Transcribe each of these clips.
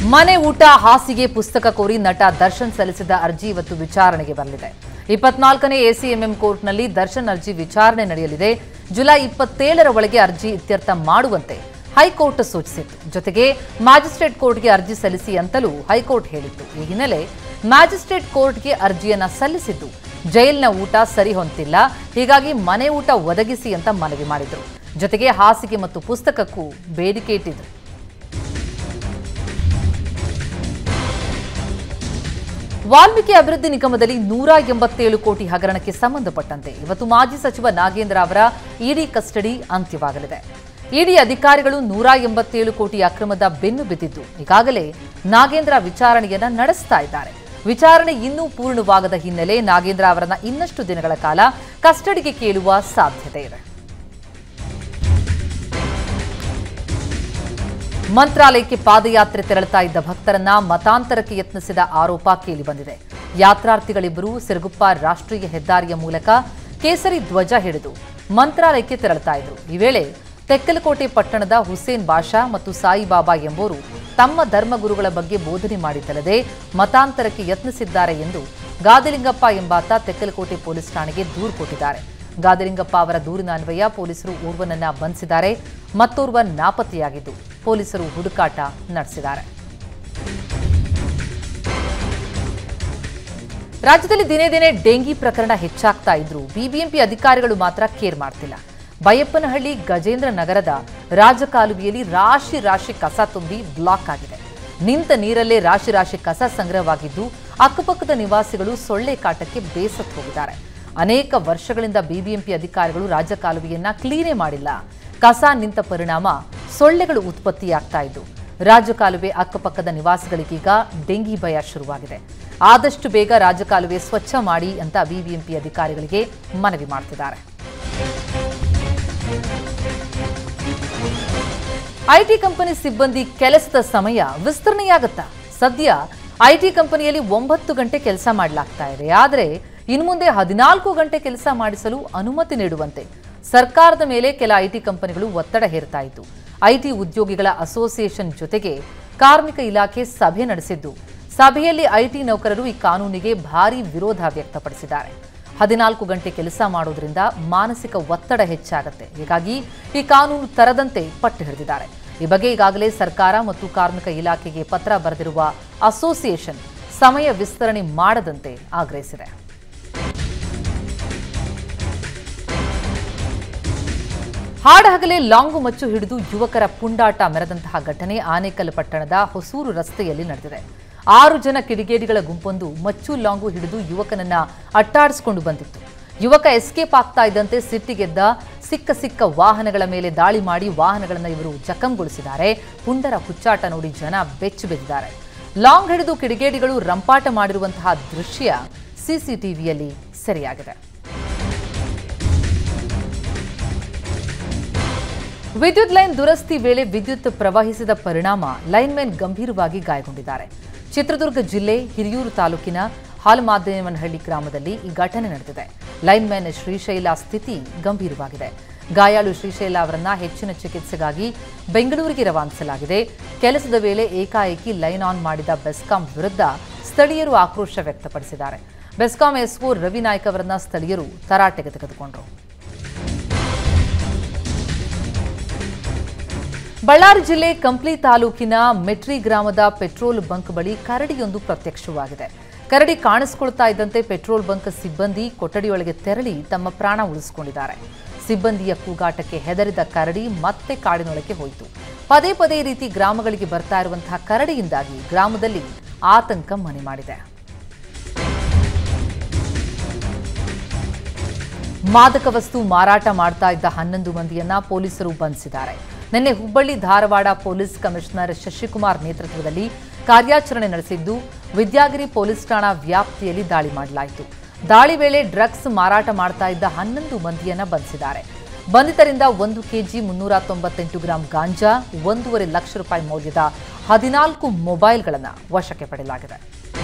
ಮನೆ ಊಟ ಹಾಸಿಗೆ ಪುಸ್ತಕ ಕೋರಿ ನಟ ದರ್ಶನ್ ಸಲ್ಲಿಸಿದ ಅರ್ಜಿ ಇವತ್ತು ವಿಚಾರಣೆಗೆ ಬರಲಿದೆ ಇಪ್ಪತ್ನಾಲ್ಕನೇ ಎಸಿಎಂಎಂ ಕೋರ್ಟ್ನಲ್ಲಿ ದರ್ಶನ್ ಅರ್ಜಿ ವಿಚಾರಣೆ ನಡೆಯಲಿದೆ ಜುಲೈ ಇಪ್ಪತ್ತೇಳರ ಒಳಗೆ ಅರ್ಜಿ ಇತ್ಯರ್ಥ ಮಾಡುವಂತೆ ಹೈಕೋರ್ಟ್ ಸೂಚಿಸಿತ್ತು ಜೊತೆಗೆ ಮ್ಯಾಜಿಸ್ಟ್ರೇಟ್ ಕೋರ್ಟ್ಗೆ ಅರ್ಜಿ ಸಲ್ಲಿಸಿ ಅಂತಲೂ ಹೈಕೋರ್ಟ್ ಹೇಳಿತ್ತು ಈ ಹಿನ್ನೆಲೆ ಮ್ಯಾಜಿಸ್ಟ್ರೇಟ್ ಕೋರ್ಟ್ಗೆ ಅರ್ಜಿಯನ್ನ ಸಲ್ಲಿಸಿದ್ದು ಜೈಲಿನ ಊಟ ಸರಿ ಹೊಂತಿಲ್ಲ ಹೀಗಾಗಿ ಮನೆ ಊಟ ಒದಗಿಸಿ ಅಂತ ಮನವಿ ಮಾಡಿದ್ರು ಜೊತೆಗೆ ಹಾಸಿಗೆ ಮತ್ತು ಪುಸ್ತಕಕ್ಕೂ ಬೇಡಿಕೆ ಇಟ್ಟಿದ್ರು ವಾಲ್ಮೀಕಿ ಅಭಿವೃದ್ಧಿ ನಿಗಮದಲ್ಲಿ ನೂರ ಎಂಬತ್ತೇಳು ಕೋಟಿ ಹಗರಣಕ್ಕೆ ಸಂಬಂಧಪಟ್ಟಂತೆ ಇವತ್ತು ಮಾಜಿ ಸಚಿವ ನಾಗೇಂದ್ರ ಅವರ ಇಡಿ ಕಸ್ಟಡಿ ಅಂತ್ಯವಾಗಲಿದೆ ಇಡಿ ಅಧಿಕಾರಿಗಳು ನೂರ ಎಂಬತ್ತೇಳು ಕೋಟಿ ಅಕ್ರಮದ ಬೆನ್ನು ಬಿದ್ದಿದ್ದು ಈಗಾಗಲೇ ನಾಗೇಂದ್ರ ವಿಚಾರಣೆಯನ್ನ ನಡೆಸ್ತಾ ಇದ್ದಾರೆ ವಿಚಾರಣೆ ಇನ್ನೂ ಪೂರ್ಣವಾಗದ ಹಿನ್ನೆಲೆ ನಾಗೇಂದ್ರ ಅವರನ್ನ ಇನ್ನಷ್ಟು ದಿನಗಳ ಕಾಲ ಕಸ್ಟಡಿಗೆ ಕೇಳುವ ಸಾಧ್ಯತೆ ಇದೆ ಮಂತ್ರಾಲಯಕ್ಕೆ ಪಾದಯಾತ್ರೆ ತೆರಳುತ್ತಾ ಇದ್ದ ಭಕ್ತರನ್ನ ಮತಾಂತರಕ್ಕೆ ಯತ್ನಿಸಿದ ಆರೋಪ ಕೇಳಿಬಂದಿದೆ ಯಾತ್ರಾರ್ಥಿಗಳಿಬ್ಬರು ಸಿರುಗುಪ್ಪ ರಾಷ್ಟ್ರೀಯ ಹೆದ್ದಾರಿಯ ಮೂಲಕ ಕೇಸರಿ ಧ್ವಜ ಹಿಡಿದು ಮಂತ್ರಾಲಯಕ್ಕೆ ತೆರಳುತ್ತಾ ಇದ್ರು ಈ ವೇಳೆ ತೆಕ್ಕಲಕೋಟೆ ಪಟ್ಟಣದ ಹುಸೇನ್ ಬಾಷಾ ಮತ್ತು ಸಾಯಿಬಾಬಾ ಎಂಬುವರು ತಮ್ಮ ಧರ್ಮಗುರುಗಳ ಬಗ್ಗೆ ಬೋಧನೆ ಮಾಡಿದ್ದಲ್ಲದೆ ಮತಾಂತರಕ್ಕೆ ಯತ್ನಿಸಿದ್ದಾರೆ ಎಂದು ಗಾದಿಲಿಂಗಪ್ಪ ಎಂಬಾತ ತೆಕ್ಕಲಕೋಟೆ ಪೊಲೀಸ್ ಠಾಣೆಗೆ ದೂರು ಕೊಟ್ಟಿದ್ದಾರೆ ಗಾದಿಲಿಂಗಪ್ಪ ಅವರ ದೂರಿನ ಅನ್ವಯ ಪೊಲೀಸರು ಓರ್ವನನ್ನ ಬಂಧಿಸಿದ್ದಾರೆ ಮತ್ತೋರ್ವ ನಾಪತ್ತೆಯಾಗಿದ್ದು ಪೊಲೀಸರು ಹುಡುಕಾಟ ನಡೆಸಿದ್ದಾರೆ ರಾಜ್ಯದಲ್ಲಿ ದಿನೇ ದಿನೇ ಡೆಂಗಿ ಪ್ರಕರಣ ಹೆಚ್ಚಾಗ್ತಾ ಇದ್ರು ಬಿಬಿಎಂಪಿ ಅಧಿಕಾರಿಗಳು ಮಾತ್ರ ಕೇರ್ ಮಾಡ್ತಿಲ್ಲ ಬೈಯಪ್ಪನಹಳ್ಳಿ ಗಜೇಂದ್ರ ನಗರದ ರಾಜಕಾಲುವೆಯಲ್ಲಿ ರಾಶಿ ರಾಶಿ ಕಸ ತುಂಬಿ ಬ್ಲಾಕ್ ಆಗಿದೆ ನಿಂತ ನೀರಲ್ಲೇ ರಾಶಿ ರಾಶಿ ಕಸ ಸಂಗ್ರಹವಾಗಿದ್ದು ಅಕ್ಕಪಕ್ಕದ ನಿವಾಸಿಗಳು ಸೊಳ್ಳೆ ಕಾಟಕ್ಕೆ ಬೇಸತ್ತು ಹೋಗಿದ್ದಾರೆ ಅನೇಕ ವರ್ಷಗಳಿಂದ ಬಿಬಿಎಂಪಿ ಅಧಿಕಾರಿಗಳು ರಾಜಕಾಲುವೆಯನ್ನ ಕ್ಲೀನೇ ಮಾಡಿಲ್ಲ ಕಸ ನಿಂತ ಪರಿಣಾಮ ಸೊಳ್ಳೆಗಳು ಉತ್ಪತ್ತಿಯಾಗ್ತಾ ಇದ್ದು ರಾಜಕಾಲುವೆ ಅಕ್ಕಪಕ್ಕದ ನಿವಾಸಿಗಳಿಗೀಗ ಡೆಂಗಿ ಭಯ ಶುರುವಾಗಿದೆ ಆದಷ್ಟು ಬೇಗ ರಾಜಕಾಲುವೆ ಸ್ವಚ್ಛ ಮಾಡಿ ಅಂತ ಬಿಬಿಎಂಪಿ ಅಧಿಕಾರಿಗಳಿಗೆ ಮನವಿ ಮಾಡ್ತಿದ್ದಾರೆ ಐಟಿ ಕಂಪನಿ ಸಿಬ್ಬಂದಿ ಕೆಲಸದ ಸಮಯ ವಿಸ್ತರಣೆಯಾಗುತ್ತಾ ಸದ್ಯ ಐಟಿ ಕಂಪನಿಯಲ್ಲಿ ಒಂಬತ್ತು ಗಂಟೆ ಕೆಲಸ ಮಾಡಲಾಗ್ತಾ ಇದೆ ಆದರೆ ಇನ್ನು ಮುಂದೆ ಹದಿನಾಲ್ಕು ಗಂಟೆ ಕೆಲಸ ಮಾಡಿಸಲು ಅನುಮತಿ ನೀಡುವಂತೆ ಸರ್ಕಾರದ ಮೇಲೆ ಕೆಲ ಐಟಿ ಕಂಪನಿಗಳು ಒತ್ತಡ ಹೇರ್ತಾ ಇತ್ತು ಐಟಿ ಉದ್ಯೋಗಿಗಳ ಅಸೋಸಿಯೇಷನ್ ಜೊತೆಗೆ ಕಾರ್ಮಿಕ ಇಲಾಖೆ ಸಭೆ ನಡೆಸಿದ್ದು ಸಭೆಯಲ್ಲಿ ಐಟಿ ನೌಕರರು ಈ ಕಾನೂನಿಗೆ ಭಾರಿ ವಿರೋಧ ವ್ಯಕ್ತಪಡಿಸಿದ್ದಾರೆ ಹದಿನಾಲ್ಕು ಗಂಟೆ ಕೆಲಸ ಮಾಡೋದ್ರಿಂದ ಮಾನಸಿಕ ಒತ್ತಡ ಹೆಚ್ಚಾಗುತ್ತೆ ಹೀಗಾಗಿ ಈ ಕಾನೂನು ತರದಂತೆ ಪಟ್ಟು ಹಿಡಿದಿದ್ದಾರೆ ಈ ಬಗ್ಗೆ ಈಗಾಗಲೇ ಸರ್ಕಾರ ಮತ್ತು ಕಾರ್ಮಿಕ ಇಲಾಖೆಗೆ ಪತ್ರ ಬರೆದಿರುವ ಅಸೋಸಿಯೇಷನ್ ಸಮಯ ವಿಸ್ತರಣೆ ಮಾಡದಂತೆ ಆಗ್ರಹಿಸಿದೆ ಹಾಡಹಗಲೇ ಲಾಂಗು ಮಚ್ಚು ಹಿಡಿದು ಯುವಕರ ಪುಂಡಾಟ ಮೆರೆದಂತಹ ಘಟನೆ ಆನೇಕಲ್ ಪಟ್ಟಣದ ಹೊಸೂರು ರಸ್ತೆಯಲ್ಲಿ ನಡೆದಿದೆ ಆರು ಜನ ಕಿಡಿಗೇಡಿಗಳ ಗುಂಪೊಂದು ಮಚ್ಚು ಲಾಂಗು ಹಿಡಿದು ಯುವಕನನ್ನ ಅಟ್ಟಾಡಿಸಿಕೊಂಡು ಬಂದಿತ್ತು ಯುವಕ ಎಸ್ಕೇಪ್ ಆಗ್ತಾ ಇದ್ದಂತೆ ಸಿಟ್ಟಿಗೆದ್ದ ಸಿಕ್ಕ ಸಿಕ್ಕ ವಾಹನಗಳ ಮೇಲೆ ದಾಳಿ ಮಾಡಿ ವಾಹನಗಳನ್ನು ಇವರು ಜಖಂಗೊಳಿಸಿದ್ದಾರೆ ಪುಂಡರ ಹುಚ್ಚಾಟ ನೋಡಿ ಜನ ಬೆಚ್ಚು ಬಿದ್ದಿದ್ದಾರೆ ಲಾಂಗ್ ಹಿಡಿದು ಕಿಡಿಗೇಡಿಗಳು ರಂಪಾಟ ಮಾಡಿರುವಂತಹ ದೃಶ್ಯ ಸಿಸಿಟಿವಿಯಲ್ಲಿ ಸೆರೆಯಾಗಿದೆ ವಿದ್ಯುತ್ ಲೈನ್ ದುರಸ್ತಿ ವೇಳೆ ವಿದ್ಯುತ್ ಪ್ರವಹಿಸಿದ ಪರಿಣಾಮ ಲೈನ್ಮೆನ್ ಗಂಭೀರವಾಗಿ ಗಾಯಗೊಂಡಿದ್ದಾರೆ ಚಿತ್ರದುರ್ಗ ಜಿಲ್ಲೆ ಹಿರಿಯೂರು ತಾಲೂಕಿನ ಹಾಲಮಾದೇವನಹಳ್ಳಿ ಗ್ರಾಮದಲ್ಲಿ ಈ ಘಟನೆ ನಡೆದಿದೆ ಲೈನ್ಮೆನ್ ಶ್ರೀಶೈಲ ಸ್ಥಿತಿ ಗಂಭೀರವಾಗಿದೆ ಗಾಯಾಳು ಶ್ರೀಶೈಲ ಅವರನ್ನ ಹೆಚ್ಚಿನ ಚಿಕಿತ್ಸೆಗಾಗಿ ಬೆಂಗಳೂರಿಗೆ ರವಾನಿಸಲಾಗಿದೆ ಕೆಲಸದ ವೇಳೆ ಏಕಾಏಕಿ ಲೈನ್ ಆನ್ ಮಾಡಿದ ಬೆಸ್ಕಾಂ ವಿರುದ್ಧ ಸ್ಥಳೀಯರು ಆಕ್ರೋಶ ವ್ಯಕ್ತಪಡಿಸಿದ್ದಾರೆ ಬೆಸ್ಕಾಂ ಎಸ್ಒ ರವಿ ನಾಯ್ಕ್ ಅವರನ್ನ ಸ್ಥಳೀಯರು ತರಾಟೆಗೆ ತೆಗೆದುಕೊಂಡರು ಬಳ್ಳಾರಿ ಜಿಲ್ಲೆ ಕಂಪ್ಲಿ ತಾಲೂಕಿನ ಮೆಟ್ರಿ ಗ್ರಾಮದ ಪೆಟ್ರೋಲ್ ಬಂಕ್ ಬಳಿ ಕರಡಿಯೊಂದು ಪ್ರತ್ಯಕ್ಷವಾಗಿದೆ ಕರಡಿ ಕಾಣಿಸಿಕೊಳ್ತಾ ಇದ್ದಂತೆ ಪೆಟ್ರೋಲ್ ಬಂಕ್ ಸಿಬ್ಬಂದಿ ಕೊಠಡಿಯೊಳಗೆ ತೆರಳಿ ತಮ್ಮ ಪ್ರಾಣ ಉಳಿಸಿಕೊಂಡಿದ್ದಾರೆ ಸಿಬ್ಬಂದಿಯ ಕೂಗಾಟಕ್ಕೆ ಹೆದರಿದ ಕರಡಿ ಮತ್ತೆ ಕಾಡಿನೊಳಗೆ ಹೋಯಿತು ಪದೇ ಪದೇ ಈ ರೀತಿ ಗ್ರಾಮಗಳಿಗೆ ಬರ್ತಾ ಇರುವಂತಹ ಕರಡಿಯಿಂದಾಗಿ ಗ್ರಾಮದಲ್ಲಿ ಆತಂಕ ಮನೆ ಮಾಡಿದೆ ಮಾದಕ ವಸ್ತು ಮಾರಾಟ ಮಾಡ್ತಾ ಇದ್ದ ಹನ್ನೊಂದು ಮಂದಿಯನ್ನ ಪೊಲೀಸರು ಬಂಧಿಸಿದ್ದಾರೆ ನಿನ್ನೆ ಹುಬ್ಬಳ್ಳಿ ಧಾರವಾಡ ಪೊಲೀಸ್ ಕಮಿಷನರ್ ಶಶಿಕುಮಾರ್ ನೇತೃತ್ವದಲ್ಲಿ ಕಾರ್ಯಾಚರಣೆ ನಡೆಸಿದ್ದು ವಿದ್ಯಾಗಿರಿ ಪೊಲೀಸ್ ಠಾಣಾ ವ್ಯಾಪ್ತಿಯಲ್ಲಿ ದಾಳಿ ಮಾಡಲಾಯಿತು ದಾಳಿ ವೇಳೆ ಡ್ರಗ್ಸ್ ಮಾರಾಟ ಮಾಡ್ತಾ ಇದ್ದ ಹನ್ನೊಂದು ಮಂದಿಯನ್ನ ಬಂಧಿಸಿದ್ದಾರೆ ಬಂಧಿತರಿಂದ ಒಂದು ಕೆಜಿ ಮುನ್ನೂರ ತೊಂಬತ್ತೆಂಟು ಗ್ರಾಂ ಗಾಂಜಾ ಒಂದೂವರೆ ಲಕ್ಷ ರೂಪಾಯಿ ಮೌಲ್ಯದ ಹದಿನಾಲ್ಕು ಮೊಬೈಲ್ಗಳನ್ನು ವಶಕ್ಕೆ ಪಡೆಯಲಾಗಿದೆ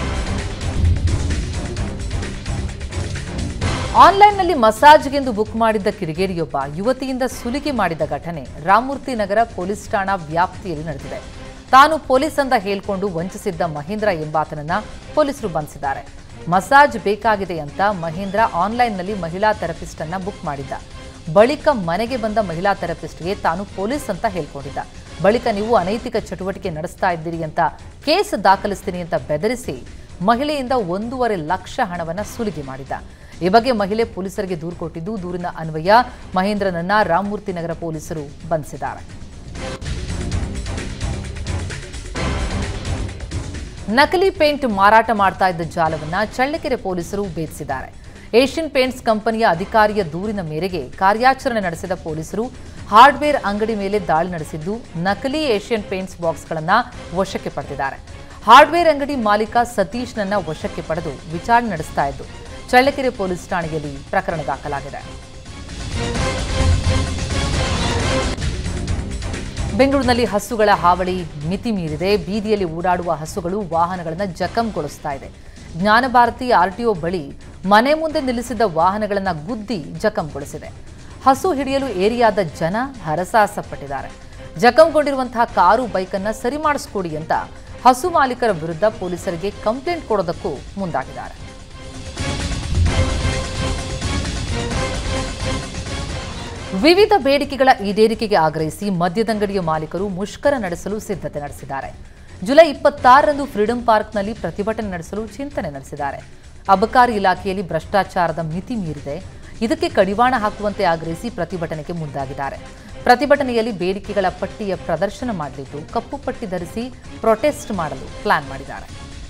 ಆನ್ಲೈನ್ನಲ್ಲಿ ಮಸಾಜ್ಗೆಂದು ಬುಕ್ ಮಾಡಿದ್ದ ಕಿಡಿಗೇಡಿಯೊಬ್ಬ ಯುವತಿಯಿಂದ ಸುಲಿಗೆ ಮಾಡಿದ ಘಟನೆ ರಾಮಮೂರ್ತಿ ನಗರ ಪೊಲೀಸ್ ಠಾಣಾ ವ್ಯಾಪ್ತಿಯಲ್ಲಿ ನಡೆದಿದೆ ತಾನು ಪೊಲೀಸ್ ಅಂತ ಹೇಳ್ಕೊಂಡು ವಂಚಿಸಿದ್ದ ಮಹೇಂದ್ರ ಎಂಬಾತನನ್ನ ಪೊಲೀಸರು ಬಂಧಿಸಿದ್ದಾರೆ ಮಸಾಜ್ ಬೇಕಾಗಿದೆ ಅಂತ ಮಹೇಂದ್ರ ಆನ್ಲೈನ್ನಲ್ಲಿ ಮಹಿಳಾ ಥೆರಪಿಸ್ಟ್ ಅನ್ನ ಬುಕ್ ಮಾಡಿದ್ದ ಬಳಿಕ ಮನೆಗೆ ಬಂದ ಮಹಿಳಾ ಥೆರಪಿಸ್ಟ್ಗೆ ತಾನು ಪೊಲೀಸ್ ಅಂತ ಹೇಳ್ಕೊಂಡಿದ್ದ ಬಳಿಕ ನೀವು ಅನೈತಿಕ ಚಟುವಟಿಕೆ ನಡೆಸ್ತಾ ಇದ್ದೀರಿ ಅಂತ ಕೇಸ್ ದಾಖಲಿಸ್ತೀನಿ ಅಂತ ಬೆದರಿಸಿ ಮಹಿಳೆಯಿಂದ ಒಂದೂವರೆ ಲಕ್ಷ ಹಣವನ್ನ ಸುಲಿಗೆ ಮಾಡಿದ್ದ ಈ ಬಗ್ಗೆ ಮಹಿಳೆ ಪೊಲೀಸರಿಗೆ ದೂರು ಕೊಟ್ಟಿದ್ದು ದೂರಿನ ಅನ್ವಯ ಮಹೇಂದ್ರನನ್ನ ರಾಮಮೂರ್ತಿ ನಗರ ಪೊಲೀಸರು ಬಂಧಿಸಿದ್ದಾರೆ ನಕಲಿ ಪೇಂಟ್ ಮಾರಾಟ ಮಾಡ್ತಾ ಇದ್ದ ಜಾಲವನ್ನ ಚಳ್ಳಕೆರೆ ಪೊಲೀಸರು ಭೇದಿಸಿದ್ದಾರೆ ಏಷ್ಯನ್ ಪೇಂಟ್ಸ್ ಕಂಪನಿಯ ಅಧಿಕಾರಿಯ ದೂರಿನ ಮೇರೆಗೆ ಕಾರ್ಯಾಚರಣೆ ನಡೆಸಿದ ಪೊಲೀಸರು ಹಾರ್ಡ್ವೇರ್ ಅಂಗಡಿ ಮೇಲೆ ದಾಳಿ ನಡೆಸಿದ್ದು ನಕಲಿ ಏಷ್ಯನ್ ಪೇಂಟ್ಸ್ ಬಾಕ್ಸ್ಗಳನ್ನ ವಶಕ್ಕೆ ಪಡೆದಿದ್ದಾರೆ ಹಾರ್ಡ್ವೇರ್ ಅಂಗಡಿ ಮಾಲೀಕ ಸತೀಶ್ನನ್ನ ವಶಕ್ಕೆ ಪಡೆದು ವಿಚಾರಣೆ ನಡೆಸ್ತಾ ಇದ್ದು ಚಳ್ಳಕೆರೆ ಪೊಲೀಸ್ ಠಾಣೆಯಲ್ಲಿ ಪ್ರಕರಣ ದಾಖಲಾಗಿದೆ ಬೆಂಗಳೂರಿನಲ್ಲಿ ಹಸುಗಳ ಹಾವಳಿ ಮಿತಿ ಮೀರಿದೆ ಬೀದಿಯಲ್ಲಿ ಓಡಾಡುವ ಹಸುಗಳು ವಾಹನಗಳನ್ನು ಜಖಂಗೊಳಿಸ್ತಾ ಇದೆ ಜ್ಞಾನಭಾರತಿ ಆರ್ಟಿಒ ಬಳಿ ಮನೆ ಮುಂದೆ ನಿಲ್ಲಿಸಿದ್ದ ವಾಹನಗಳನ್ನು ಗುದ್ದಿ ಜಖಂಗೊಳಿಸಿದೆ ಹಸು ಹಿಡಿಯಲು ಏರಿಯಾದ ಜನ ಹರಸಾಹಸಪಟ್ಟಿದ್ದಾರೆ ಜಖಂಗೊಂಡಿರುವಂತಹ ಕಾರು ಬೈಕನ್ನು ಸರಿ ಮಾಡಿಸ್ಕೊಡಿ ಅಂತ ಹಸು ಮಾಲೀಕರ ವಿರುದ್ಧ ಪೊಲೀಸರಿಗೆ ಕಂಪ್ಲೇಂಟ್ ಕೊಡೋದಕ್ಕೂ ಮುಂದಾಗಿದ್ದಾರೆ ವಿವಿಧ ಬೇಡಿಕೆಗಳ ಈಡೇರಿಕೆಗೆ ಆಗ್ರಹಿಸಿ ಮದ್ಯದಂಗಡಿಯ ಮಾಲೀಕರು ಮುಷ್ಕರ ನಡೆಸಲು ಸಿದ್ಧತೆ ನಡೆಸಿದ್ದಾರೆ ಜುಲೈ ಇಪ್ಪತ್ತಾರರಂದು ಫ್ರೀಡಂ ಪಾರ್ಕ್ನಲ್ಲಿ ಪ್ರತಿಭಟನೆ ನಡೆಸಲು ಚಿಂತನೆ ನಡೆಸಿದ್ದಾರೆ ಅಬಕಾರಿ ಇಲಾಖೆಯಲ್ಲಿ ಭ್ರಷ್ಟಾಚಾರದ ಮಿತಿ ಮೀರಿದೆ ಇದಕ್ಕೆ ಕಡಿವಾಣ ಹಾಕುವಂತೆ ಆಗ್ರಹಿಸಿ ಪ್ರತಿಭಟನೆಗೆ ಮುಂದಾಗಿದ್ದಾರೆ ಪ್ರತಿಭಟನೆಯಲ್ಲಿ ಬೇಡಿಕೆಗಳ ಪಟ್ಟಿಯ ಪ್ರದರ್ಶನ ಮಾಡಲಿದ್ದು ಕಪ್ಪು ಪಟ್ಟಿ ಧರಿಸಿ ಪ್ರೊಟೆಸ್ಟ್ ಮಾಡಲು ಪ್ಲಾನ್ ಮಾಡಿದ್ದಾರೆ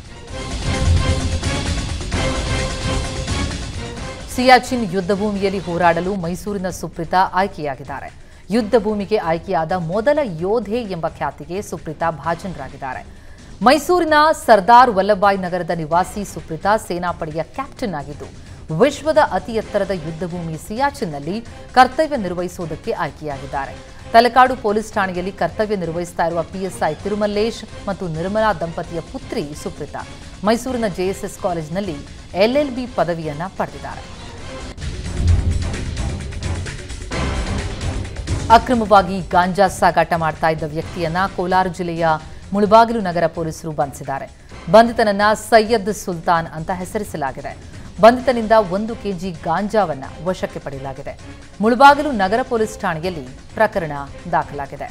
ಸಿಯಾಚಿನ್ ಯುದ್ಧ ಭೂಮಿಯಲ್ಲಿ ಹೋರಾಡಲು ಮೈಸೂರಿನ ಸುಪ್ರೀತಾ ಆಯ್ಕೆಯಾಗಿದ್ದಾರೆ ಯುದ್ಧ ಭೂಮಿಗೆ ಆಯ್ಕೆಯಾದ ಮೊದಲ ಯೋಧೆ ಎಂಬ ಖ್ಯಾತಿಗೆ ಸುಪ್ರೀತಾ ಭಾಜನರಾಗಿದ್ದಾರೆ ಮೈಸೂರಿನ ಸರ್ದಾರ್ ವಲ್ಲಭಾಯ್ ನಗರದ ನಿವಾಸಿ ಸುಪ್ರೀತಾ ಸೇನಾಪಡೆಯ ಕ್ಯಾಪ್ಟನ್ ಆಗಿದ್ದು ವಿಶ್ವದ ಅತಿ ಎತ್ತರದ ಯುದ್ಧ ಭೂಮಿ ಸಿಯಾಚಿನ್ನಲ್ಲಿ ಕರ್ತವ್ಯ ನಿರ್ವಹಿಸುವುದಕ್ಕೆ ಆಯ್ಕೆಯಾಗಿದ್ದಾರೆ ತಲಕಾಡು ಪೊಲೀಸ್ ಠಾಣೆಯಲ್ಲಿ ಕರ್ತವ್ಯ ನಿರ್ವಹಿಸ್ತಾ ಇರುವ ಪಿಎಸ್ಐ ತಿರುಮಲ್ಲೇಶ್ ಮತ್ತು ನಿರ್ಮಲಾ ದಂಪತಿಯ ಪುತ್ರಿ ಸುಪ್ರೀತಾ ಮೈಸೂರಿನ ಜೆಎಸ್ಎಸ್ ಕಾಲೇಜಿನಲ್ಲಿ ಎಲ್ಎಲ್ಬಿ ಪದವಿಯನ್ನ ಪಡೆದಿದ್ದಾರೆ ಅಕ್ರಮವಾಗಿ ಗಾಂಜಾ ಸಾಗಾಟ ಮಾಡ್ತಾ ಇದ್ದ ವ್ಯಕ್ತಿಯನ್ನ ಕೋಲಾರ ಜಿಲ್ಲೆಯ ಮುಳಬಾಗಿಲು ನಗರ ಪೊಲೀಸರು ಬಂಧಿಸಿದ್ದಾರೆ ಬಂಧಿತನನ್ನ ಸೈಯದ್ ಸುಲ್ತಾನ್ ಅಂತ ಹೆಸರಿಸಲಾಗಿದೆ ಬಂಧಿತನಿಂದ ಒಂದು ಕೆಜಿ ಗಾಂಜಾವನ್ನ ವಶಕ್ಕೆ ಪಡೆಯಲಾಗಿದೆ ಮುಳಬಾಗಿಲು ನಗರ ಪೊಲೀಸ್ ಠಾಣೆಯಲ್ಲಿ ಪ್ರಕರಣ ದಾಖಲಾಗಿದೆ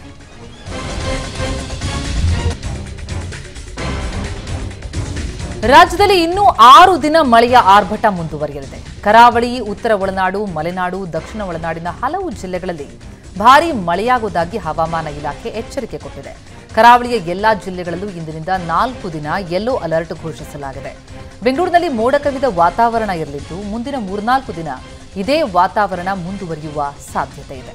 ರಾಜ್ಯದಲ್ಲಿ ಇನ್ನೂ ಆರು ದಿನ ಮಳೆಯ ಆರ್ಭಟ ಮುಂದುವರಿಯಲಿದೆ ಕರಾವಳಿ ಉತ್ತರ ಒಳನಾಡು ಮಲೆನಾಡು ದಕ್ಷಿಣ ಒಳನಾಡಿನ ಹಲವು ಜಿಲ್ಲೆಗಳಲ್ಲಿ ಭಾರೀ ಮಳೆಯಾಗುವುದಾಗಿ ಹವಾಮಾನ ಇಲಾಖೆ ಎಚ್ಚರಿಕೆ ಕೊಟ್ಟಿದೆ ಕರಾವಳಿಯ ಎಲ್ಲಾ ಜಿಲ್ಲೆಗಳಲ್ಲೂ ಇಂದಿನಿಂದ ನಾಲ್ಕು ದಿನ ಯೆಲ್ಲೋ ಅಲರ್ಟ್ ಘೋಷಿಸಲಾಗಿದೆ ಬೆಂಗಳೂರಿನಲ್ಲಿ ಮೋಡ ಕವಿದ ವಾತಾವರಣ ಇರಲಿದ್ದು ಮುಂದಿನ ಮೂರ್ನಾಲ್ಕು ದಿನ ಇದೇ ವಾತಾವರಣ ಮುಂದುವರಿಯುವ ಸಾಧ್ಯತೆ ಇದೆ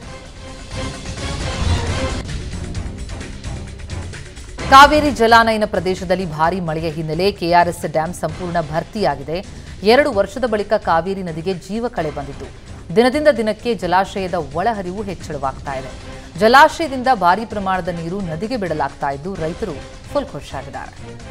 ಕಾವೇರಿ ಜಲಾನಯನ ಪ್ರದೇಶದಲ್ಲಿ ಭಾರೀ ಮಳೆಯ ಹಿನ್ನೆಲೆ ಕೆಆರ್ಎಸ್ ಡ್ಯಾಂ ಸಂಪೂರ್ಣ ಭರ್ತಿಯಾಗಿದೆ ಎರಡು ವರ್ಷದ ಬಳಿಕ ಕಾವೇರಿ ನದಿಗೆ ಜೀವ ಕಳೆ ಬಂದಿದ್ದು ದಿನದಿಂದ ದಿನಕ್ಕೆ ಜಲಾಶಯದ ಒಳಹರಿವು ಹೆಚ್ಚಳವಾಗ್ತಾ ಇದೆ ಜಲಾಶಯದಿಂದ ಭಾರೀ ಪ್ರಮಾಣದ ನೀರು ನದಿಗೆ ಬಿಡಲಾಗ್ತಾ ಇದ್ದು ರೈತರು ಫುಲ್ ಖುಷಿಯಾಗಿದ್ದಾರೆ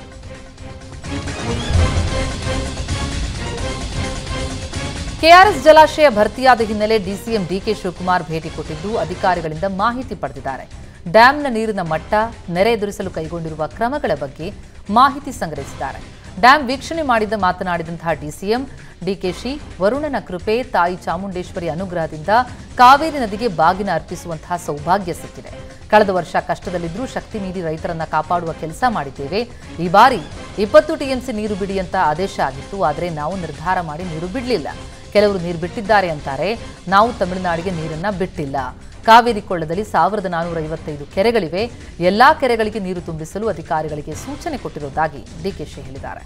ಕೆಆರ್ಎಸ್ ಜಲಾಶಯ ಭರ್ತಿಯಾದ ಹಿನ್ನೆಲೆ ಡಿಸಿಎಂ ಡಿಕೆ ಶಿವಕುಮಾರ್ ಭೇಟಿ ಕೊಟ್ಟಿದ್ದು ಅಧಿಕಾರಿಗಳಿಂದ ಮಾಹಿತಿ ಪಡೆದಿದ್ದಾರೆ ಡ್ಯಾಂನ ನೀರಿನ ಮಟ್ಟ ನೆರೆ ಎದುರಿಸಲು ಕೈಗೊಂಡಿರುವ ಕ್ರಮಗಳ ಬಗ್ಗೆ ಮಾಹಿತಿ ಸಂಗ್ರಹಿಸಿದ್ದಾರೆ ಡ್ಯಾಂ ವೀಕ್ಷಣೆ ಮಾಡಿದ ಮಾತನಾಡಿದಂತಹ ಡಿಸಿಎಂ ಡಿಕೆಶಿ ವರುಣನ ಕೃಪೆ ತಾಯಿ ಚಾಮುಂಡೇಶ್ವರಿ ಅನುಗ್ರಹದಿಂದ ಕಾವೇರಿ ನದಿಗೆ ಬಾಗಿನ ಅರ್ಪಿಸುವಂತಹ ಸೌಭಾಗ್ಯ ಸಿಕ್ಕಿದೆ ಕಳೆದ ವರ್ಷ ಕಷ್ಟದಲ್ಲಿದ್ದರೂ ಶಕ್ತಿ ಮೀರಿ ರೈತರನ್ನ ಕಾಪಾಡುವ ಕೆಲಸ ಮಾಡಿದ್ದೇವೆ ಈ ಬಾರಿ ಇಪ್ಪತ್ತು ಟಿಎಂಸಿ ನೀರು ಬಿಡಿ ಅಂತ ಆದೇಶ ಆಗಿತ್ತು ಆದರೆ ನಾವು ನಿರ್ಧಾರ ಮಾಡಿ ನೀರು ಬಿಡಲಿಲ್ಲ ಕೆಲವರು ನೀರು ಬಿಟ್ಟಿದ್ದಾರೆ ಅಂತಾರೆ ನಾವು ತಮಿಳುನಾಡಿಗೆ ನೀರನ್ನ ಬಿಟ್ಟಿಲ್ಲ ಕಾವೇರಿ ಕೊಳ್ಳದಲ್ಲಿ ಸಾವಿರದ ನಾನೂರ ಐವತ್ತೈದು ಕೆರೆಗಳಿವೆ ಎಲ್ಲಾ ಕೆರೆಗಳಿಗೆ ನೀರು ತುಂಬಿಸಲು ಅಧಿಕಾರಿಗಳಿಗೆ ಸೂಚನೆ ಕೊಟ್ಟಿರುವುದಾಗಿ ಡಿಕೆಶಿ ಹೇಳಿದ್ದಾರೆ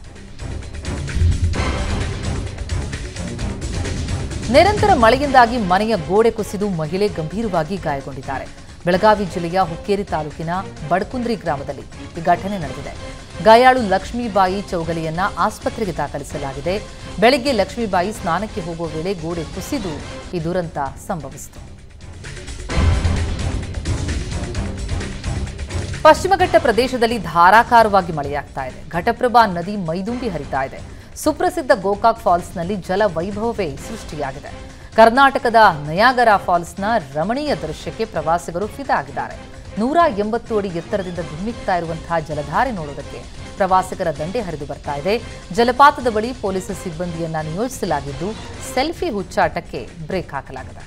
ನಿರಂತರ ಮಳೆಯಿಂದಾಗಿ ಮನೆಯ ಗೋಡೆ ಕುಸಿದು ಮಹಿಳೆ ಗಂಭೀರವಾಗಿ ಗಾಯಗೊಂಡಿದ್ದಾರೆ ಬೆಳಗಾವಿ ಜಿಲ್ಲೆಯ ಹುಕ್ಕೇರಿ ತಾಲೂಕಿನ ಬಡಕುಂದ್ರಿ ಗ್ರಾಮದಲ್ಲಿ ಈ ಘಟನೆ ನಡೆದಿದೆ ಗಾಯಾಳು ಲಕ್ಷ್ಮೀಬಾಯಿ ಚೌಗಲಿಯನ್ನ ಆಸ್ಪತ್ರೆಗೆ ದಾಖಲಿಸಲಾಗಿದೆ ಬೆಳಗ್ಗೆ ಲಕ್ಷ್ಮೀಬಾಯಿ ಸ್ನಾನಕ್ಕೆ ಹೋಗುವ ವೇಳೆ ಗೋಡೆ ಕುಸಿದು ಈ ದುರಂತ ಸಂಭವಿಸಿತು ಪಶ್ಚಿಮಘಟ್ಟ ಪ್ರದೇಶದಲ್ಲಿ ಧಾರಾಕಾರವಾಗಿ ಮಳೆಯಾಗ್ತಾ ಇದೆ ಘಟಪ್ರಭಾ ನದಿ ಮೈದುಂಬಿ ಹರಿತಾ ಇದೆ ಸುಪ್ರಸಿದ್ಧ ಗೋಕಾಕ್ ಫಾಲ್ಸ್ನಲ್ಲಿ ಜಲ ವೈಭವವೇ ಸೃಷ್ಟಿಯಾಗಿದೆ ಕರ್ನಾಟಕದ ನಯಾಗರ ಫಾಲ್ಸ್ನ ರಮಣೀಯ ದೃಶ್ಯಕ್ಕೆ ಪ್ರವಾಸಿಗರು ಫಿದಾ ಆಗಿದ್ದಾರೆ ನೂರ ಎಂಬತ್ತು ಅಡಿ ಎತ್ತರದಿಂದ ಧುಮ್ಮಿಕ್ತಾ ಇರುವಂತಹ ಜಲಧಾರೆ ನೋಡೋದಕ್ಕೆ ಪ್ರವಾಸಿಗರ ದಂಡೆ ಹರಿದು ಬರ್ತಾ ಇದೆ ಜಲಪಾತದ ಬಳಿ ಪೊಲೀಸ್ ಸಿಬ್ಬಂದಿಯನ್ನ ನಿಯೋಜಿಸಲಾಗಿದ್ದು ಸೆಲ್ಫಿ ಹುಚ್ಚಾಟಕ್ಕೆ ಬ್ರೇಕ್ ಹಾಕಲಾಗಿದೆ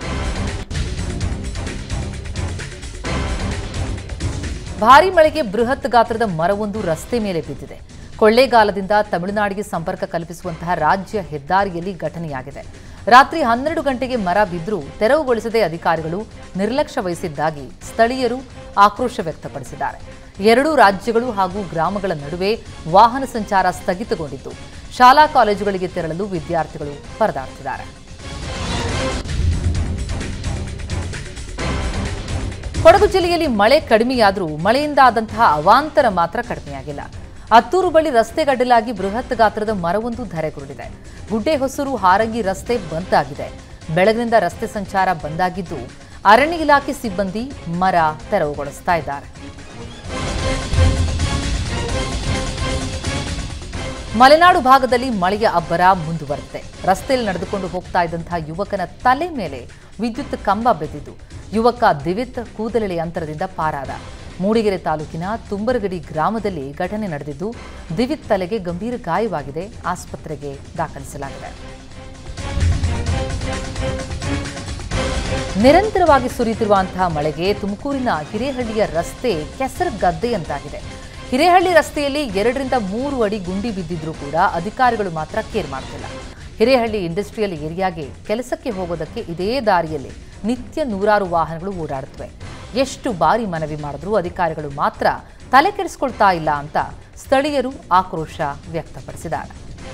ಭಾರೀ ಮಳೆಗೆ ಬೃಹತ್ ಗಾತ್ರದ ಮರವೊಂದು ರಸ್ತೆ ಮೇಲೆ ಬಿದ್ದಿದೆ ಕೊಳ್ಳೇಗಾಲದಿಂದ ತಮಿಳುನಾಡಿಗೆ ಸಂಪರ್ಕ ಕಲ್ಪಿಸುವಂತಹ ರಾಜ್ಯ ಹೆದ್ದಾರಿಯಲ್ಲಿ ಘಟನೆಯಾಗಿದೆ ರಾತ್ರಿ ಹನ್ನೆರಡು ಗಂಟೆಗೆ ಮರ ಬಿದ್ದರೂ ತೆರವುಗೊಳಿಸದೆ ಅಧಿಕಾರಿಗಳು ನಿರ್ಲಕ್ಷ್ಯ ವಹಿಸಿದ್ದಾಗಿ ಸ್ಥಳೀಯರು ಆಕ್ರೋಶ ವ್ಯಕ್ತಪಡಿಸಿದ್ದಾರೆ ಎರಡೂ ರಾಜ್ಯಗಳು ಹಾಗೂ ಗ್ರಾಮಗಳ ನಡುವೆ ವಾಹನ ಸಂಚಾರ ಸ್ಥಗಿತಗೊಂಡಿದ್ದು ಶಾಲಾ ಕಾಲೇಜುಗಳಿಗೆ ತೆರಳಲು ವಿದ್ಯಾರ್ಥಿಗಳು ಪರದಾಡ್ತಿದ್ದಾರೆ ಕೊಡಗು ಜಿಲ್ಲೆಯಲ್ಲಿ ಮಳೆ ಕಡಿಮೆಯಾದರೂ ಮಳೆಯಿಂದ ಆದಂತಹ ಅವಾಂತರ ಮಾತ್ರ ಕಡಿಮೆಯಾಗಿಲ್ಲ ಹತ್ತೂರು ಬಳಿ ರಸ್ತೆಗಡ್ಡಲಾಗಿ ಬೃಹತ್ ಗಾತ್ರದ ಮರವೊಂದು ಧರೆಗುರುಳಿದೆ ಗುಡ್ಡೆ ಹೊಸೂರು ಹಾರಂಗಿ ರಸ್ತೆ ಬಂದ್ ಆಗಿದೆ ಬೆಳಗಿನಿಂದ ರಸ್ತೆ ಸಂಚಾರ ಬಂದಾಗಿದ್ದು ಅರಣ್ಯ ಇಲಾಖೆ ಸಿಬ್ಬಂದಿ ಮರ ತೆರವುಗೊಳಿಸ್ತಾ ಇದ್ದಾರೆ ಮಲೆನಾಡು ಭಾಗದಲ್ಲಿ ಮಳೆಯ ಅಬ್ಬರ ಮುಂದುವರೆದಿದೆ ರಸ್ತೆಯಲ್ಲಿ ನಡೆದುಕೊಂಡು ಹೋಗ್ತಾ ಇದ್ದಂತಹ ಯುವಕನ ತಲೆ ಮೇಲೆ ವಿದ್ಯುತ್ ಕಂಬ ಬೆದ್ದಿದ್ದು ಯುವಕ ದಿವಿತ್ ಕೂದಲೆಳೆ ಅಂತರದಿಂದ ಪಾರಾದ ಮೂಡಿಗೆರೆ ತಾಲೂಕಿನ ತುಂಬರಗಡಿ ಗ್ರಾಮದಲ್ಲಿ ಘಟನೆ ನಡೆದಿದ್ದು ದಿವಿತ್ ತಲೆಗೆ ಗಂಭೀರ ಗಾಯವಾಗಿದೆ ಆಸ್ಪತ್ರೆಗೆ ದಾಖಲಿಸಲಾಗಿದೆ ನಿರಂತರವಾಗಿ ಸುರಿಯುತ್ತಿರುವಂತಹ ಮಳೆಗೆ ತುಮಕೂರಿನ ಹಿರೇಹಳ್ಳಿಯ ರಸ್ತೆ ಕೆಸರು ಗದ್ದೆಯಂತಾಗಿದೆ ಹಿರೇಹಳ್ಳಿ ರಸ್ತೆಯಲ್ಲಿ ಎರಡರಿಂದ ಮೂರು ಅಡಿ ಗುಂಡಿ ಬಿದ್ದಿದ್ರೂ ಕೂಡ ಅಧಿಕಾರಿಗಳು ಮಾತ್ರ ಕೇರ್ ಮಾಡ್ತಿಲ್ಲ ಹಿರೇಹಳ್ಳಿ ಇಂಡಸ್ಟ್ರಿಯಲ್ ಏರಿಯಾಗೆ ಕೆಲಸಕ್ಕೆ ಹೋಗೋದಕ್ಕೆ ಇದೇ ದಾರಿಯಲ್ಲಿ ನಿತ್ಯ ನೂರಾರು ವಾಹನಗಳು ಓಡಾಡುತ್ತವೆ ಎಷ್ಟು ಬಾರಿ ಮನವಿ ಮಾಡಿದ್ರೂ ಅಧಿಕಾರಿಗಳು ಮಾತ್ರ ತಲೆ ಕೆಡಿಸ್ಕೊಳ್ತಾ ಇಲ್ಲ ಅಂತ ಸ್ಥಳೀಯರು ಆಕ್ರೋಶ ವ್ಯಕ್ತಪಡಿಸಿದ್ದಾರೆ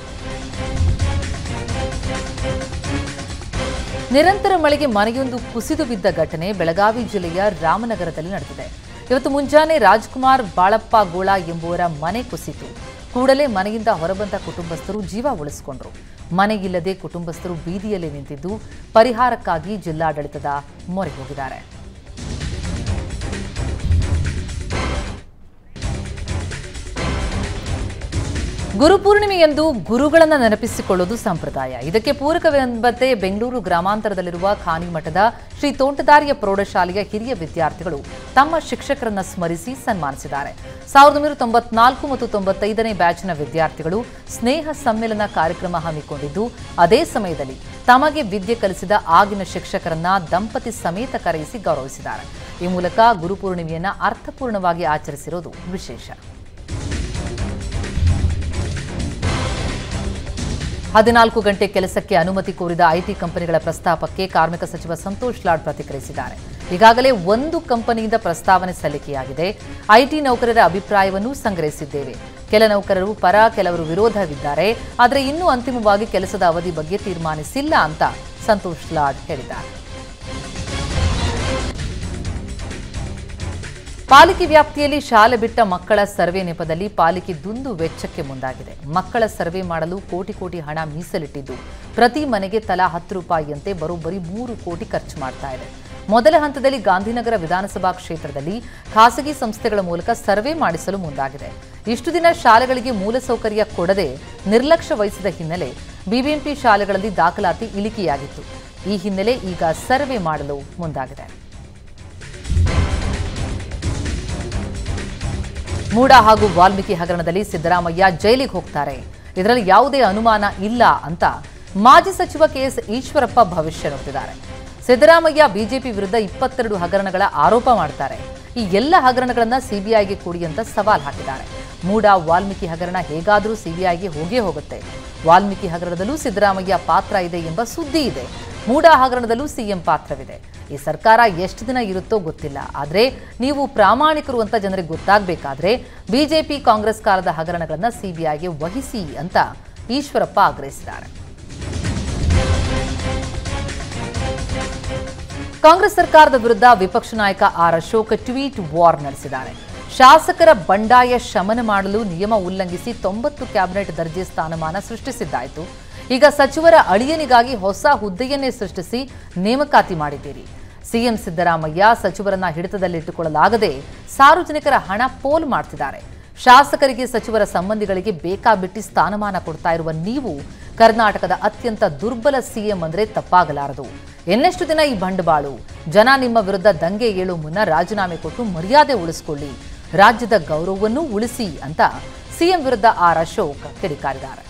ನಿರಂತರ ಮಳೆಗೆ ಮನೆಯೊಂದು ಕುಸಿದು ಬಿದ್ದ ಘಟನೆ ಬೆಳಗಾವಿ ಜಿಲ್ಲೆಯ ರಾಮನಗರದಲ್ಲಿ ನಡೆದಿದೆ ಇವತ್ತು ಮುಂಜಾನೆ ರಾಜ್ಕುಮಾರ್ ಬಾಳಪ್ಪ ಗೋಳ ಎಂಬುವರ ಮನೆ ಕುಸಿತು ಕೂಡಲೇ ಮನೆಯಿಂದ ಹೊರಬಂದ ಕುಟುಂಬಸ್ಥರು ಜೀವ ಉಳಿಸಿಕೊಂಡರು ಮನೆಯಿಲ್ಲದೆ ಕುಟುಂಬಸ್ಥರು ಬೀದಿಯಲ್ಲಿ ನಿಂತಿದ್ದು ಪರಿಹಾರಕ್ಕಾಗಿ ಜಿಲ್ಲಾಡಳಿತದ ಮೊರೆ ಹೋಗಿದ್ದಾರೆ ಗುರುಪೂರ್ಣಿಮೆಯಂದು ಗುರುಗಳನ್ನು ನೆನಪಿಸಿಕೊಳ್ಳುವುದು ಸಂಪ್ರದಾಯ ಇದಕ್ಕೆ ಪೂರಕವೆಂಬಂತೆ ಬೆಂಗಳೂರು ಗ್ರಾಮಾಂತರದಲ್ಲಿರುವ ಖಾನಿಮಠದ ಶ್ರೀ ತೋಂಟದಾರ್ಯ ಪ್ರೌಢಶಾಲೆಯ ಹಿರಿಯ ವಿದ್ಯಾರ್ಥಿಗಳು ತಮ್ಮ ಶಿಕ್ಷಕರನ್ನ ಸ್ಮರಿಸಿ ಸನ್ಮಾನಿಸಿದ್ದಾರೆ ಸಾವಿರದ ಒಂಬೈನೂರ ತೊಂಬತ್ನಾಲ್ಕು ಮತ್ತು ತೊಂಬತ್ತೈದನೇ ಬ್ಯಾಚ್ನ ವಿದ್ಯಾರ್ಥಿಗಳು ಸ್ನೇಹ ಸಮ್ಮೇಳನ ಕಾರ್ಯಕ್ರಮ ಹಮ್ಮಿಕೊಂಡಿದ್ದು ಅದೇ ಸಮಯದಲ್ಲಿ ತಮಗೆ ವಿದ್ಯೆ ಕಲಿಸಿದ ಆಗಿನ ಶಿಕ್ಷಕರನ್ನ ದಂಪತಿ ಸಮೇತ ಕರೆಯಿಸಿ ಗೌರವಿಸಿದ್ದಾರೆ ಈ ಮೂಲಕ ಗುರುಪೂರ್ಣಿಮೆಯನ್ನ ಅರ್ಥಪೂರ್ಣವಾಗಿ ಆಚರಿಸಿರೋದು ವಿಶೇಷ ಹದಿನಾಲ್ಕು ಗಂಟೆ ಕೆಲಸಕ್ಕೆ ಅನುಮತಿ ಕೋರಿದ ಐಟಿ ಕಂಪನಿಗಳ ಪ್ರಸ್ತಾಪಕ್ಕೆ ಕಾರ್ಮಿಕ ಸಚಿವ ಸಂತೋಷ್ ಲಾಡ್ ಪ್ರತಿಕ್ರಿಯಿಸಿದ್ದಾರೆ ಈಗಾಗಲೇ ಒಂದು ಕಂಪನಿಯಿಂದ ಪ್ರಸ್ತಾವನೆ ಸಲ್ಲಿಕೆಯಾಗಿದೆ ಐಟಿ ನೌಕರರ ಅಭಿಪ್ರಾಯವನ್ನು ಸಂಗ್ರಹಿಸಿದ್ದೇವೆ ಕೆಲ ನೌಕರರು ಪರ ಕೆಲವರು ವಿರೋಧವಿದ್ದಾರೆ ಆದರೆ ಇನ್ನೂ ಅಂತಿಮವಾಗಿ ಕೆಲಸದ ಅವಧಿ ಬಗ್ಗೆ ತೀರ್ಮಾನಿಸಿಲ್ಲ ಅಂತ ಸಂತೋಷ್ ಲಾಡ್ ಹೇಳಿದ್ದಾರೆ ಪಾಲಿಕೆ ವ್ಯಾಪ್ತಿಯಲ್ಲಿ ಶಾಲೆ ಬಿಟ್ಟ ಮಕ್ಕಳ ಸರ್ವೆ ನೆಪದಲ್ಲಿ ಪಾಲಿಕೆ ದುಂದು ವೆಚ್ಚಕ್ಕೆ ಮುಂದಾಗಿದೆ ಮಕ್ಕಳ ಸರ್ವೆ ಮಾಡಲು ಕೋಟಿ ಕೋಟಿ ಹಣ ಮೀಸಲಿಟ್ಟಿದ್ದು ಪ್ರತಿ ಮನೆಗೆ ತಲಾ ಹತ್ತು ರೂಪಾಯಿಯಂತೆ ಬರೋಬ್ಬರಿ ಮೂರು ಕೋಟಿ ಖರ್ಚು ಮಾಡ್ತಾ ಇದೆ ಮೊದಲ ಹಂತದಲ್ಲಿ ಗಾಂಧಿನಗರ ವಿಧಾನಸಭಾ ಕ್ಷೇತ್ರದಲ್ಲಿ ಖಾಸಗಿ ಸಂಸ್ಥೆಗಳ ಮೂಲಕ ಸರ್ವೆ ಮಾಡಿಸಲು ಮುಂದಾಗಿದೆ ಇಷ್ಟು ದಿನ ಶಾಲೆಗಳಿಗೆ ಮೂಲಸೌಕರ್ಯ ಕೊಡದೆ ನಿರ್ಲಕ್ಷ್ಯ ವಹಿಸಿದ ಹಿನ್ನೆಲೆ ಬಿಬಿಎಂಪಿ ಶಾಲೆಗಳಲ್ಲಿ ದಾಖಲಾತಿ ಇಳಿಕೆಯಾಗಿತ್ತು ಈ ಹಿನ್ನೆಲೆ ಈಗ ಸರ್ವೆ ಮಾಡಲು ಮುಂದಾಗಿದೆ ಮೂಡ ಹಾಗೂ ವಾಲ್ಮೀಕಿ ಹಗರಣದಲ್ಲಿ ಸಿದ್ದರಾಮಯ್ಯ ಜೈಲಿಗೆ ಹೋಗ್ತಾರೆ ಇದರಲ್ಲಿ ಯಾವುದೇ ಅನುಮಾನ ಇಲ್ಲ ಅಂತ ಮಾಜಿ ಸಚಿವ ಕೆಎಸ್ ಈಶ್ವರಪ್ಪ ಭವಿಷ್ಯ ನುಡಿದಿದ್ದಾರೆ ಸಿದ್ದರಾಮಯ್ಯ ಬಿಜೆಪಿ ವಿರುದ್ಧ ಇಪ್ಪತ್ತೆರಡು ಹಗರಣಗಳ ಆರೋಪ ಮಾಡ್ತಾರೆ ಈ ಎಲ್ಲ ಹಗರಣಗಳನ್ನ ಸಿಬಿಐಗೆ ಕೊಡಿ ಅಂತ ಸವಾಲ್ ಹಾಕಿದ್ದಾರೆ ಮೂಡ ವಾಲ್ಮೀಕಿ ಹಗರಣ ಹೇಗಾದರೂ ಸಿಬಿಐಗೆ ಹೋಗೇ ಹೋಗುತ್ತೆ ವಾಲ್ಮೀಕಿ ಹಗರಣದಲ್ಲೂ ಸಿದ್ದರಾಮಯ್ಯ ಪಾತ್ರ ಇದೆ ಎಂಬ ಸುದ್ದಿ ಇದೆ ಮೂಡ ಹಗರಣದಲ್ಲೂ ಸಿಎಂ ಪಾತ್ರವಿದೆ ಈ ಸರ್ಕಾರ ಎಷ್ಟು ದಿನ ಇರುತ್ತೋ ಗೊತ್ತಿಲ್ಲ ಆದರೆ ನೀವು ಪ್ರಾಮಾಣಿಕರು ಅಂತ ಜನರಿಗೆ ಗೊತ್ತಾಗಬೇಕಾದ್ರೆ ಬಿಜೆಪಿ ಕಾಂಗ್ರೆಸ್ ಕಾಲದ ಹಗರಣಗಳನ್ನ ಸಿಬಿಐಗೆ ವಹಿಸಿ ಅಂತ ಈಶ್ವರಪ್ಪ ಆಗ್ರಹಿಸಿದ್ದಾರೆ ಕಾಂಗ್ರೆಸ್ ಸರ್ಕಾರದ ವಿರುದ್ಧ ವಿಪಕ್ಷ ನಾಯಕ ಆರ್ ಅಶೋಕ್ ಟ್ವೀಟ್ ವಾರ್ ನಡೆಸಿದ್ದಾರೆ ಶಾಸಕರ ಬಂಡಾಯ ಶಮನ ಮಾಡಲು ನಿಯಮ ಉಲ್ಲಂಘಿಸಿ ತೊಂಬತ್ತು ಕ್ಯಾಬಿನೆಟ್ ದರ್ಜೆ ಸ್ಥಾನಮಾನ ಸೃಷ್ಟಿಸಿದ್ದಾಯಿತು ಈಗ ಸಚಿವರ ಅಳಿಯನಿಗಾಗಿ ಹೊಸ ಹುದ್ದೆಯನ್ನೇ ಸೃಷ್ಟಿಸಿ ನೇಮಕಾತಿ ಮಾಡಿದ್ದೀರಿ ಸಿಎಂ ಸಿದ್ದರಾಮಯ್ಯ ಸಚಿವರನ್ನ ಹಿಡಿತದಲ್ಲಿಟ್ಟುಕೊಳ್ಳಲಾಗದೆ ಸಾರ್ವಜನಿಕರ ಹಣ ಪೋಲು ಮಾಡ್ತಿದ್ದಾರೆ ಶಾಸಕರಿಗೆ ಸಚಿವರ ಸಂಬಂಧಿಗಳಿಗೆ ಬೇಕಾಬಿಟ್ಟಿ ಸ್ಥಾನಮಾನ ಕೊಡ್ತಾ ಇರುವ ನೀವು ಕರ್ನಾಟಕದ ಅತ್ಯಂತ ದುರ್ಬಲ ಸಿಎಂ ಅಂದ್ರೆ ತಪ್ಪಾಗಲಾರದು ಇನ್ನೆಷ್ಟು ದಿನ ಈ ಬಂಡವಾಳು ಜನ ನಿಮ್ಮ ವಿರುದ್ಧ ದಂಗೆ ಏಳು ಮುನ್ನ ರಾಜೀನಾಮೆ ಕೊಟ್ಟು ಮರ್ಯಾದೆ ಉಳಿಸಿಕೊಳ್ಳಿ ರಾಜ್ಯದ ಗೌರವವನ್ನು ಉಳಿಸಿ ಅಂತ ಸಿಎಂ ವಿರುದ್ಧ ಆರ್ ಅಶೋಕ್ ಕಿಡಿಕಾರಿದ್ದಾರೆ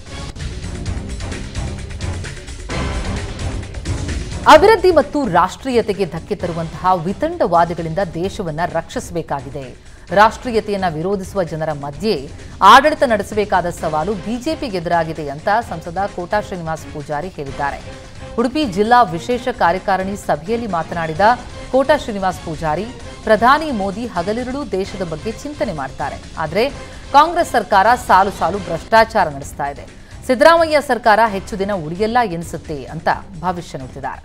ಅಭಿವೃದ್ಧಿ ಮತ್ತು ರಾಷ್ಟ್ರೀಯತೆಗೆ ಧಕ್ಕೆ ತರುವಂತಹ ವಿತಂಡವಾದಿಗಳಿಂದ ದೇಶವನ್ನ ರಕ್ಷಿಸಬೇಕಾಗಿದೆ ರಾಷ್ಟ್ರೀಯತೆಯನ್ನ ವಿರೋಧಿಸುವ ಜನರ ಮಧ್ಯೆ ಆಡಳಿತ ನಡೆಸಬೇಕಾದ ಸವಾಲು ಬಿಜೆಪಿಗೆ ಎದುರಾಗಿದೆ ಅಂತ ಸಂಸದ ಕೋಟಾ ಶ್ರೀನಿವಾಸ್ ಪೂಜಾರಿ ಹೇಳಿದ್ದಾರೆ ಉಡುಪಿ ಜಿಲ್ಲಾ ವಿಶೇಷ ಕಾರ್ಯಕಾರಿಣಿ ಸಭೆಯಲ್ಲಿ ಮಾತನಾಡಿದ ಕೋಟಾ ಶ್ರೀನಿವಾಸ್ ಪೂಜಾರಿ ಪ್ರಧಾನಿ ಮೋದಿ ಹಗಲಿರುಳು ದೇಶದ ಬಗ್ಗೆ ಚಿಂತನೆ ಮಾಡ್ತಾರೆ ಆದರೆ ಕಾಂಗ್ರೆಸ್ ಸರ್ಕಾರ ಸಾಲು ಸಾಲು ಭ್ರಷ್ಟಾಚಾರ ನಡೆಸ್ತಾ ಇದೆ ಸಿದ್ದರಾಮಯ್ಯ ಸರ್ಕಾರ ಹೆಚ್ಚು ದಿನ ಉಳಿಯಲ್ಲ ಎನಿಸುತ್ತೆ ಅಂತ ಭವಿಷ್ಯ ನುಡಿದಿದ್ದಾರೆ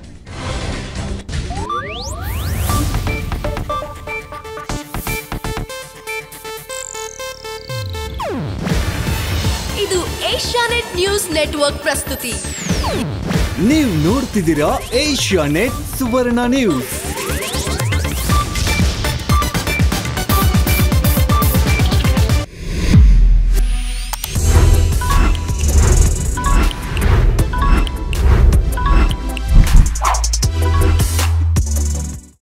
ಇದು ಏಷ್ಯಾನೆಟ್ ನ್ಯೂಸ್ ನೆಟ್ವರ್ಕ್ ಪ್ರಸ್ತುತಿ ನೀವು ನೋಡ್ತಿದ್ದೀರಾ ಏಷ್ಯಾ ನೆಟ್ ಸುವರ್ಣ ನ್ಯೂಸ್